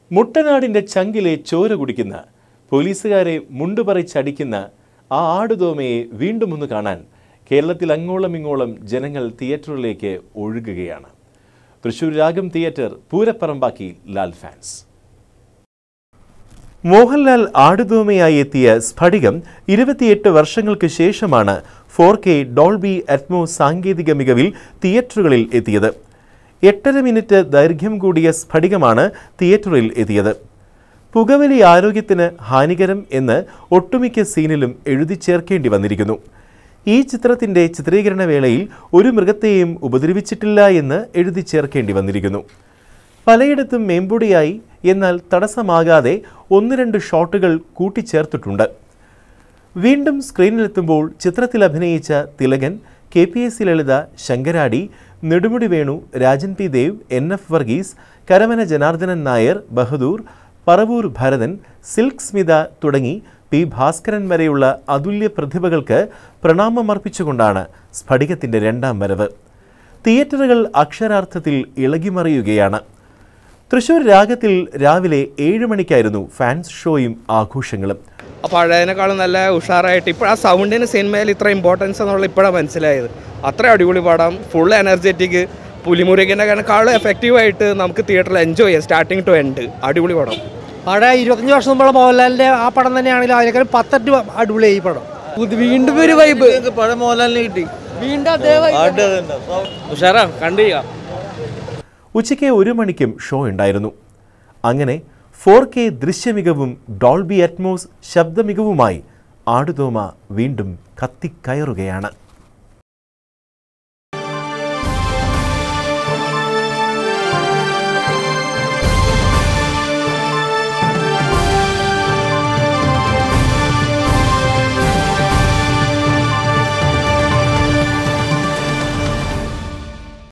മുട്ടനാടിൻ്റെ ചങ്കിലെ ചോര കുടിക്കുന്ന പോലീസുകാരെ മുണ്ടുപറിച്ചടിക്കുന്ന ആ ആടുതോമയെ വീണ്ടും ഒന്ന് കാണാൻ കേരളത്തിൽ അങ്ങോളം ഇങ്ങോളം ജനങ്ങൾ തിയേറ്ററിലേക്ക് ഒഴുകുകയാണ് തൃശൂർ രാഗം തിയേറ്റർ പൂരപ്പറമ്പാക്കി ലാൽ ഫാൻസ് മോഹൻലാൽ ആടുതോമയായി എത്തിയ സ്ഫടികം ഇരുപത്തിയെട്ട് വർഷങ്ങൾക്ക് ശേഷമാണ് ഫോർ കെ ഡോൾബി അറ്റ്മോ സാങ്കേതിക മികവിൽ തിയേറ്ററുകളിൽ എത്തിയത് എട്ടര മിനിറ്റ് ദൈർഘ്യം കൂടിയ സ്ഫടികമാണ് തിയേറ്ററിൽ എത്തിയത് പുകവലി ആരോഗ്യത്തിന് ഹാനികരം എന്ന് ഒട്ടുമിക്ക സീനിലും എഴുതി ചേർക്കേണ്ടി വന്നിരിക്കുന്നു ഈ ചിത്രത്തിന്റെ ചിത്രീകരണ വേളയിൽ ഒരു മൃഗത്തെയും ഉപദ്രവിച്ചിട്ടില്ല എന്ന് എഴുതി ചേർക്കേണ്ടി വന്നിരിക്കുന്നു പലയിടത്തും മേമ്പൊടിയായി എന്നാൽ തടസ്സമാകാതെ ഒന്ന് രണ്ട് ഷോട്ടുകൾ കൂട്ടിച്ചേർത്തിട്ടുണ്ട് വീണ്ടും സ്ക്രീനിലെത്തുമ്പോൾ ചിത്രത്തിൽ അഭിനയിച്ച Thilakan K P S C Lalitha Sankaradi Nedumudi Venu Rajan P Dev N F Varghese Karamana Janardhanan Nair Bahadoor Paravoor Bharathan Silk Smitha തുടങ്ങി പി ഭാസ്കരൻ വരെയുള്ള അതുല്യ പ്രതിഭകൾക്ക് പ്രണാമമർപ്പിച്ചുകൊണ്ടാണ് സ്ഫടികത്തിന്റെ രണ്ടാം വരവ് തിയേറ്ററുകൾ അക്ഷരാർത്ഥത്തിൽ ഇളകിമറിയുകയാണ് തൃശൂർ രാഗത്തിൽ രാവിലെ ഏഴ് മണിക്കായിരുന്നു ഫാൻസ് ഷോയും ആഘോഷങ്ങളും പഴയതിനേക്കാളും നല്ല ഉഷാറായിട്ട് ഇപ്പോൾ ആ സൗണ്ടിന് സിനിമയിൽ ഇത്ര ഇമ്പോർട്ടൻസ് എന്നുള്ള ഇപ്പോഴാണ് മനസ്സിലായത് അത്ര അടിപൊളി പടം ഫുൾ എനർജറ്റിക് പുലിമുരുകനേക്കാളും എഫക്റ്റീവായിട്ട് നമുക്ക് തിയേറ്ററിൽ എൻജോയ് ചെയ്യാം സ്റ്റാർട്ടിങ് ടു എൻഡ് അടിപൊളി പടം പഴയ ഇരുപത്തഞ്ച് വർഷം മുമ്പുള്ള മോഹൻലാലിന്റെ ആ പടം തന്നെയാണെങ്കിലും അതിനേക്കാളും പത്തട്ട് അടിപൊളിയായി ഈ പടം വീണ്ടും ഒരു വൈബ് പഴയ മോഹൻലാലിനെ കിട്ടി വീണ്ടും അതേ ഉഷാറാ കണ്ടു ഉച്ചയ്ക്ക് ഒരു മണിക്കും ഷോ ഉണ്ടായിരുന്നു അങ്ങനെ ഫോർ കെ ദൃശ്യമികവും ഡോൾബി അറ്റ്മോസ് ശബ്ദമികവുമായി ആടുതോമ വീണ്ടും കത്തിക്കയറുകയാണ്